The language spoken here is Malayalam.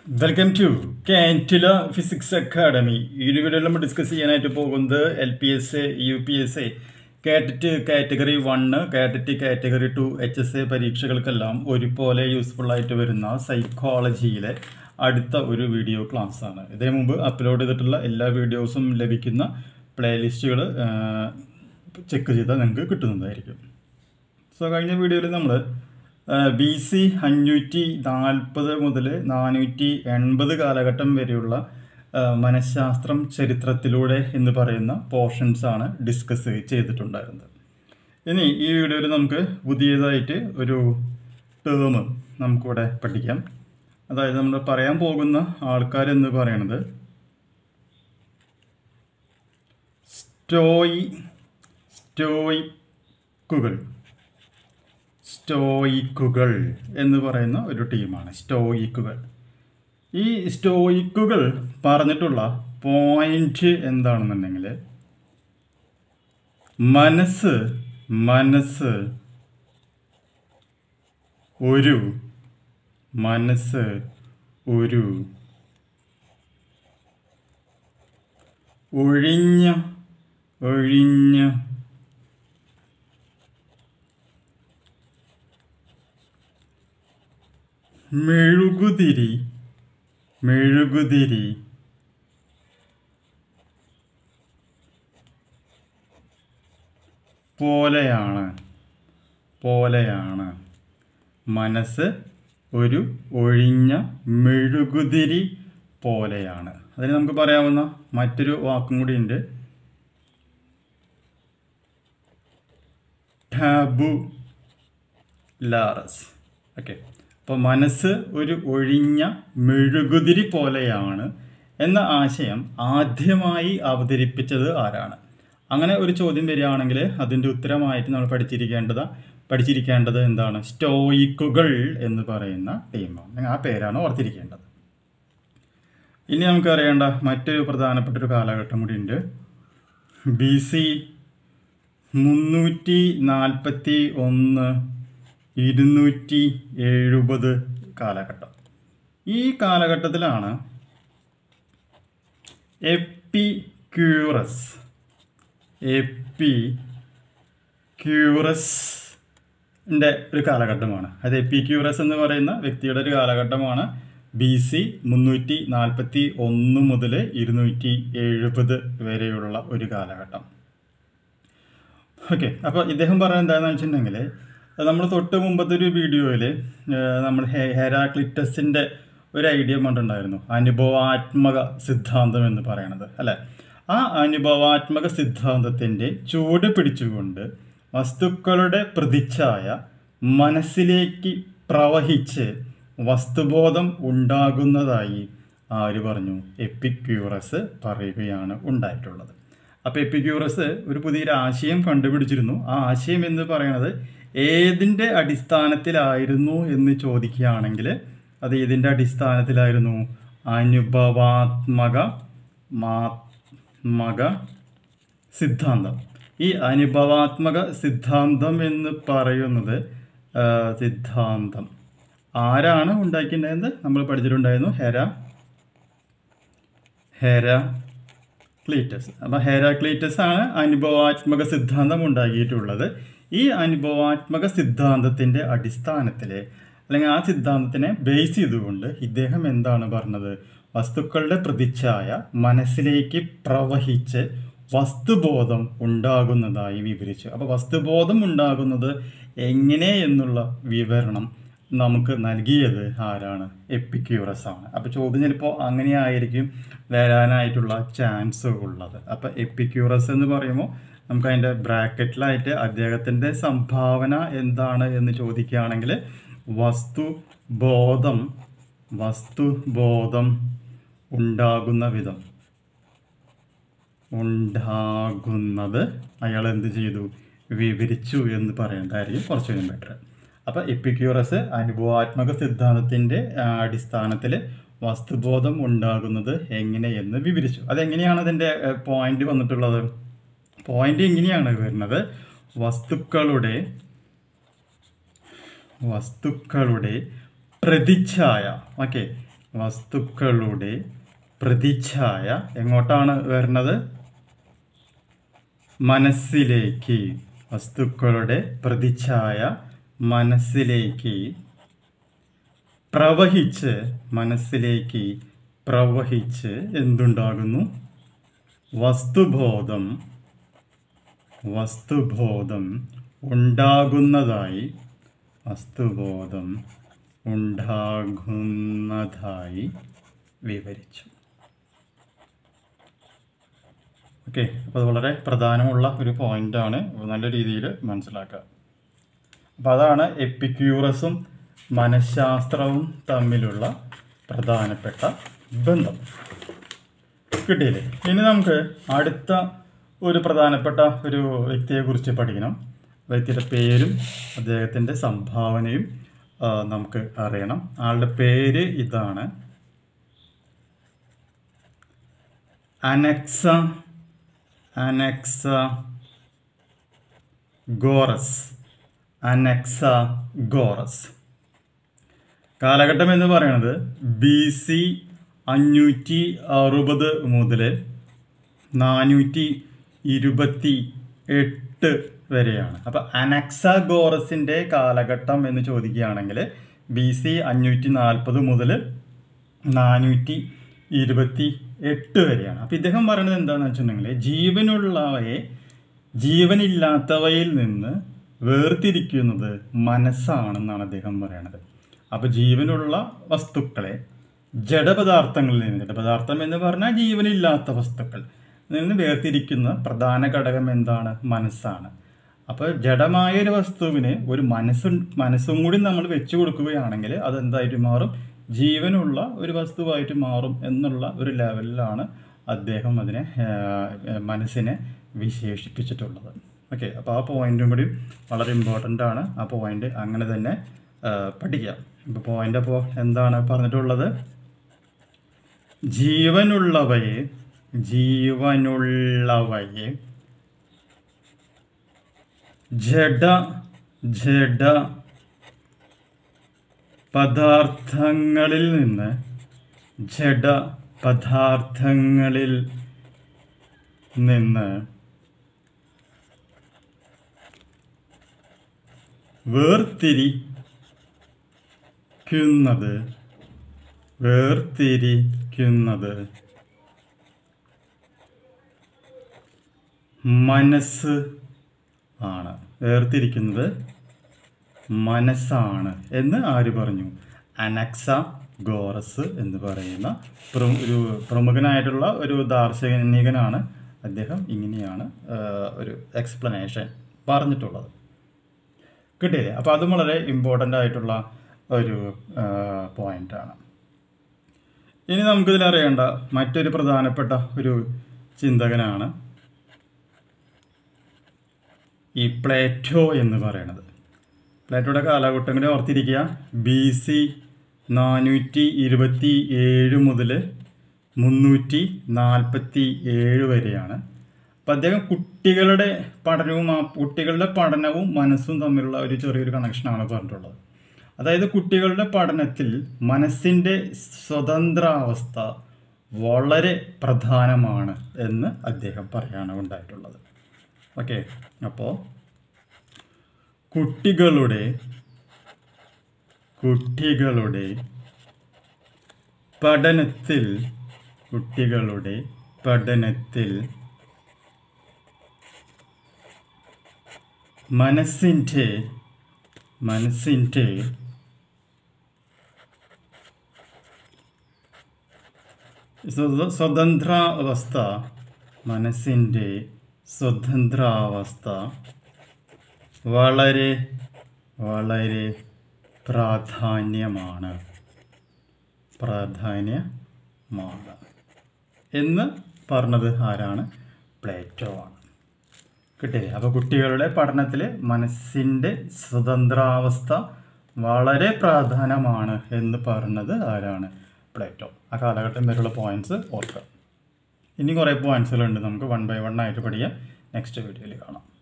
വെൽക്കം ടു കാൻറ്റില ഫിസിക്സ് അക്കാഡമി ഈ ഒരു വീഡിയോയിൽ നമ്മൾ ഡിസ്കസ് ചെയ്യാനായിട്ട് പോകുന്നത് L P S A U P S A കാറ്ററ്റ് കാറ്റഗറി വണ്ണ് കാറ്ററ്റ് category two H S A പരീക്ഷകൾക്കെല്ലാം ഒരുപോലെ യൂസ്ഫുൾ ആയിട്ട് വരുന്ന സൈക്കോളജിയിലെ അടുത്ത ഒരു വീഡിയോ ക്ലാസ് ആണ് ഇതിനു മുമ്പ് അപ്ലോഡ് ചെയ്തിട്ടുള്ള എല്ലാ വീഡിയോസും ലഭിക്കുന്ന പ്ലേലിസ്റ്റുകൾ ചെക്ക് ചെയ്താൽ നിങ്ങൾക്ക് കിട്ടുന്നതായിരിക്കും സോ കഴിഞ്ഞ വീഡിയോയിൽ നമ്മൾ ബി സി അഞ്ഞൂറ്റി നാൽപ്പത് മുതൽ നാനൂറ്റി എൺപത് കാലഘട്ടം വരെയുള്ള ആ, മനഃശാസ്ത്രം ചരിത്രത്തിലൂടെ എന്ന് പറയുന്ന പോർഷൻസ് ആണ് ഡിസ്കസ് ചെയ്തിട്ടുണ്ടായിരുന്നത് ഇനി ഈ വീഡിയോയിൽ നമുക്ക് പുതിയതായിട്ട് ഒരു ടേം നമുക്കിവിടെ പഠിക്കാം അതായത് നമ്മൾ പറയാൻ പോകുന്ന ആൾക്കാരെന്ന് പറയുന്നത് സ്റ്റോയി സ്റ്റോയിക്കുകൾ സ്റ്റോയിക്കുകൾ എന്ന് പറയുന്ന ഒരു ടീമാണ് സ്റ്റോയിക്കുകൾ ഈ സ്റ്റോയിക്കുകൾ പറഞ്ഞിട്ടുള്ള പോയിന്റ് എന്താണെന്നുണ്ടെങ്കിൽ മനസ്സ് മനസ്സ് ഒരു മനസ്സ് ഒരു ഒഴിഞ്ഞ ഒഴിഞ്ഞ മെഴുകുതിരി മെഴുകുതിരി പോലെയാണ് പോലെയാണ് മനസ്സ് ഒരു ഒഴിഞ്ഞ മെഴുകുതിരി പോലെയാണ് അതിന് നമുക്ക് പറയാവുന്ന മറ്റൊരു വാക്കും കൂടി ഉണ്ട് ടാബു ലാറസ് ഓക്കെ അപ്പോൾ മനസ്സ് ഒരു ഒഴിഞ്ഞ മെഴുകുതിരി പോലെയാണ് എന്ന ആശയം ആദ്യമായി അവതരിപ്പിച്ചത് ആരാണ് അങ്ങനെ ഒരു ചോദ്യം വരികയാണെങ്കിൽ അതിൻ്റെ ഉത്തരമായിട്ട് നമ്മൾ പഠിച്ചിരിക്കേണ്ടത് പഠിച്ചിരിക്കേണ്ടത് എന്താണ് സ്റ്റോയിക്കുകൾ എന്ന് പറയുന്ന ടീമാണ് ആ പേരാണ് ഓർത്തിരിക്കേണ്ടത് ഇനി നമുക്ക് അറിയേണ്ട മറ്റൊരു പ്രധാനപ്പെട്ട ഒരു കാലഘട്ടം കൂടി ഉണ്ട് ബി സി മുന്നൂറ്റി നാൽപ്പത്തി ഒന്ന് ഇരുന്നൂറ്റി എഴുപത് കാലഘട്ടം ഈ കാലഘട്ടത്തിലാണ് എപ്പിക്യൂറസ് എപ്പി ക്യൂറസിൻ്റെ ഒരു കാലഘട്ടമാണ് അത് എപ്പിക്യൂറസ് എന്ന് പറയുന്ന വ്യക്തിയുടെ ഒരു കാലഘട്ടമാണ് ബി സി മുന്നൂറ്റി നാൽപ്പത്തി ഒന്ന് മുതൽ ഇരുന്നൂറ്റി എഴുപത് വരെയുള്ള ഒരു കാലഘട്ടം ഓക്കെ അപ്പോൾ ഇദ്ദേഹം പറയുന്നത് എന്താണെന്ന് വെച്ചിട്ടുണ്ടെങ്കിൽ നമ്മൾ തൊട്ട് മുമ്പത്തെ ഒരു വീഡിയോയിൽ നമ്മൾ ഹെ- ഹെരാക്ലിറ്റസിൻ്റെ ഒരു ഐഡിയ കണ്ടിട്ടുണ്ടായിരുന്നു അനുഭവാത്മക സിദ്ധാന്തം എന്ന് പറയണത് അല്ലേ ആ അനുഭവാത്മക സിദ്ധാന്തത്തിൻ്റെ ചൂട് പിടിച്ചുകൊണ്ട് വസ്തുക്കളുടെ പ്രതിച്ഛായ മനസ്സിലേക്ക് പ്രവഹിച്ച് വസ്തുബോധം ഉണ്ടാകുന്നതായി ആര് പറഞ്ഞു എപ്പിക്യൂറസ് പറയുകയാണ് ഉണ്ടായിട്ടുള്ളത് അപ്പോൾ എപ്പിക്യൂറസ് ഒരു പുതിയൊരു ആശയം കണ്ടുപിടിച്ചിരുന്നു ആ ആശയം എന്ന് പറയുന്നത് ഏതിൻ്റെ അടിസ്ഥാനത്തിലായിരുന്നു എന്ന് ചോദിക്കുകയാണെങ്കിൽ അത് ഏതിൻ്റെ അടിസ്ഥാനത്തിലായിരുന്നു അനുഭവാത്മക മാത്മക സിദ്ധാന്തം ഈ അനുഭവാത്മക സിദ്ധാന്തം എന്ന് പറയുന്നത് ആ, സിദ്ധാന്തം ആരാണ് ഉണ്ടാക്കിയിട്ടുണ്ടായത് നമ്മൾ പഠിച്ചിട്ടുണ്ടായിരുന്നു ഹെര ഹെര ക്ലീറ്റസ് അപ്പോൾ ഹെരാക്ലീറ്റസ് ആണ് അനുഭവാത്മക സിദ്ധാന്തം ഉണ്ടാക്കിയിട്ടുള്ളത് ഈ അനുഭവാത്മക സിദ്ധാന്തത്തിൻ്റെ അടിസ്ഥാനത്തിൽ അല്ലെങ്കിൽ ആ സിദ്ധാന്തത്തിനെ ബേസ് ചെയ്തുകൊണ്ട് ഇദ്ദേഹം എന്താണ് പറഞ്ഞത് വസ്തുക്കളുടെ പ്രതിച്ഛായ മനസ്സിലേക്ക് പ്രവഹിച്ച് വസ്തുബോധം ഉണ്ടാകുന്നതായി വിവരിച്ചു അപ്പോൾ വസ്തുബോധം ഉണ്ടാകുന്നത് എങ്ങനെ എന്നുള്ള വിവരണം നമുക്ക് നൽകിയത് ആരാണ് എപ്പിക്യൂറസ് ആണ് അപ്പോൾ ചോദ്യം ചിലപ്പോൾ അങ്ങനെയായിരിക്കും വരാനായിട്ടുള്ള ചാൻസ് ഉള്ളത് അപ്പോൾ എപ്പിക്യൂറസ് എന്ന് പറയുമ്പോൾ നമുക്ക് അതിൻ്റെ ബ്രാക്കറ്റിലായിട്ട് അദ്ദേഹത്തിൻ്റെ സംഭാവന എന്താണ് എന്ന് ചോദിക്കുകയാണെങ്കിൽ വസ്തുബോധം വസ്തുബോധം ഉണ്ടാകുന്ന വിധം ഉണ്ടാകുന്നത് അയാൾ എന്ത് ചെയ്തു വിവരിച്ചു എന്ന് പറയേണ്ടതായിരിക്കും കുറച്ചുകൂടി ബെറ്റർ അപ്പോൾ എപ്പിക്യൂറസ് അനുഭവാത്മക സിദ്ധാന്തത്തിൻ്റെ അടിസ്ഥാനത്തിൽ വസ്തുബോധം ഉണ്ടാകുന്നത് എങ്ങനെയെന്ന് വിവരിച്ചു അതെങ്ങനെയാണ് അതിൻ്റെ പോയിന്റ് വന്നിട്ടുള്ളത് പോയിന്റ് ഇങ്ങനെയാണ് വരുന്നത് വസ്തുക്കളുടെ വസ്തുക്കളുടെ പ്രതിച്ഛായ ഓക്കെ വസ്തുക്കളുടെ പ്രതിച്ഛായ എങ്ങോട്ടാണ് വരുന്നത് മനസ്സിലേക്ക് വസ്തുക്കളുടെ പ്രതിച്ഛായ മനസ്സിലേക്ക് പ്രവഹിച്ച് മനസ്സിലേക്ക് പ്രവഹിച്ച് എന്തുണ്ടാകുന്നു വസ്തുബോധം വസ്തുബോധം ഉണ്ടാകുന്നതായി വസ്തുബോധം ഉണ്ടാകുന്നതായി വിവരിച്ചു ഓക്കെ അപ്പോൾ അത് വളരെ പ്രധാനമുള്ള ഒരു പോയിന്റാണ് നല്ല രീതിയിൽ മനസ്സിലാക്കുക അപ്പോൾ അതാണ് എപ്പിക്യൂറസും മനഃശാസ്ത്രവും തമ്മിലുള്ള പ്രധാനപ്പെട്ട ബന്ധം കിട്ടിയില്ലേ ഇനി നമുക്ക് അടുത്ത ഒരു പ്രധാനപ്പെട്ട ഒരു വ്യക്തിയെക്കുറിച്ച് പഠിക്കണം വ്യക്തിയുടെ പേരും അദ്ദേഹത്തിൻ്റെ സംഭാവനയും ആ, നമുക്ക് അറിയണം ആളുടെ പേര് ഇതാണ് അനക്സ അനക്സ ഗോറസ് അനക്സ ഗോറസ് കാലഘട്ടം എന്ന് പറയുന്നത് ബി സി അഞ്ഞൂറ്റി അറുപത് മുതൽ നാനൂറ്റി ഇരുപത്തി എട്ട് വരെയാണ് അപ്പോൾ അനക്സഗോറസിൻ്റെ കാലഘട്ടം എന്ന് ചോദിക്കുകയാണെങ്കിൽ ബി സി അഞ്ഞൂറ്റി നാൽപ്പത് മുതൽ നാനൂറ്റി ഇരുപത്തി എട്ട് വരെയാണ് അപ്പോൾ ഇദ്ദേഹം പറയുന്നത് എന്താണെന്ന് വെച്ചിട്ടുണ്ടെങ്കിൽ ജീവനുള്ളവയെ ജീവനില്ലാത്തവയിൽ നിന്ന് വേർതിരിക്കുന്നത് മനസ്സാണെന്നാണ് അദ്ദേഹം പറയുന്നത് അപ്പോൾ ജീവനുള്ള വസ്തുക്കളെ ജഡപദാർത്ഥങ്ങളിൽ നിന്ന് ജഡപദാർത്ഥം എന്ന് പറഞ്ഞാൽ ജീവനില്ലാത്ത വസ്തുക്കൾ ഇതിൽ നിന്ന് വേർതിരിക്കുന്ന പ്രധാന ഘടകം എന്താണ് മനസ്സാണ് അപ്പോൾ ജഡമായ ഒരു വസ്തുവിന് ഒരു മനസ്സ് മനസ്സും കൂടി നമ്മൾ വെച്ചു കൊടുക്കുകയാണെങ്കിൽ അത് എന്തായിട്ട് മാറും ജീവനുള്ള ഒരു വസ്തുവായിട്ട് മാറും എന്നുള്ള ഒരു ലെവലിലാണ് അദ്ദേഹം അതിനെ ആ, മനസ്സിനെ വിശേഷിപ്പിച്ചിട്ടുള്ളത് ഓക്കെ അപ്പോൾ ആ പോയിന്റും കൂടി വളരെ ഇമ്പോർട്ടൻ്റ് ആണ് ആ പോയിന്റ് അങ്ങനെ തന്നെ ആ, പഠിക്കാം ഇപ്പോൾ പോയിന്റ് അപ്പോൾ എന്താണ് പറഞ്ഞിട്ടുള്ളത് ജീവനുള്ളവയെ ജീവനുള്ളവയെ ജഡ ജഡ പദാർത്ഥങ്ങളിൽ നിന്ന് ജഡ പദാർത്ഥങ്ങളിൽ നിന്ന് വേർതിരിക്കുന്നത് വേർതിരിക്കുന്നത് മനസ്സ് ആണ് വേർതിരിക്കുന്നത് മനസ്സാണ് എന്ന് ആര് പറഞ്ഞു അനക്സ ഗോറസ് എന്ന് പറയുന്ന പ്ര- ഒരു പ്രമുഖനായിട്ടുള്ള ഒരു ദാർശനികനാണ് അദ്ദേഹം ഇങ്ങനെയാണ് ആ, ഒരു എക്സ്പ്ലനേഷൻ പറഞ്ഞിട്ടുള്ളത് കിട്ടിയില്ലേ അപ്പോൾ അതും വളരെ ഇമ്പോർട്ടൻ്റ് ആയിട്ടുള്ള ഒരു പോയിൻ്റാണ് ഇനി നമുക്കിതിൽ അറിയേണ്ട മറ്റൊരു പ്രധാനപ്പെട്ട ഒരു ചിന്തകനാണ് ഈ പ്ലേറ്റോ എന്ന് പറയുന്നത് പ്ലേറ്റോയുടെ കാലഘട്ടം കൂടി ഓർത്തിരിക്കുക ബി സി നാനൂറ്റി ഇരുപത്തി ഏഴ് മുതൽ മുന്നൂറ്റി നാൽപ്പത്തി ഏഴ് വരെയാണ് അപ്പം അദ്ദേഹം കുട്ടികളുടെ പഠനവും ആ കുട്ടികളുടെ പഠനവും മനസ്സും തമ്മിലുള്ള ഒരു ചെറിയൊരു കണക്ഷനാണ് പറഞ്ഞിട്ടുള്ളത് അതായത് കുട്ടികളുടെ പഠനത്തിൽ മനസ്സിൻ്റെ സ്വതന്ത്രാവസ്ഥ വളരെ പ്രധാനമാണ് എന്ന് അദ്ദേഹം പറയാണ് ഉണ്ടായിട്ടുള്ളത് ഓക്കെ അപ്പോൾ കുട്ടികളുടെ കുട്ടികളുടെ പഠനത്തിൽ കുട്ടികളുടെ പഠനത്തിൽ മനസ്സിൻ്റെ മനസ്സിൻ്റെ സ്വത- സ്വതന്ത്രാവസ്ഥ മനസ്സിൻ്റെ സ്വതന്ത്രാവസ്ഥ വളരെ വളരെ പ്രാധാന്യമാണ് പ്രാധാന്യമാണ് എന്ന് പറഞ്ഞത് ആരാണ് പ്ലേറ്റോ ആണ് കിട്ടിയില്ലേ അപ്പോൾ കുട്ടികളുടെ പഠനത്തിൽ മനസ്സിൻ്റെ സ്വതന്ത്രാവസ്ഥ വളരെ പ്രാധാന്യമാണ് എന്ന് പറഞ്ഞത് ആരാണ് പ്ലേറ്റോ ആ കാലഘട്ടം വരെയുള്ള പോയിന്റ്സ് ഓർക്കുക ഇനി കുറേ പോയിന്റ്സുകളുണ്ട് നമുക്ക് വൺ ബൈ വൺ ആയിട്ട് പഠിക്കാം നെക്സ്റ്റ് വീഡിയോയിൽ കാണാം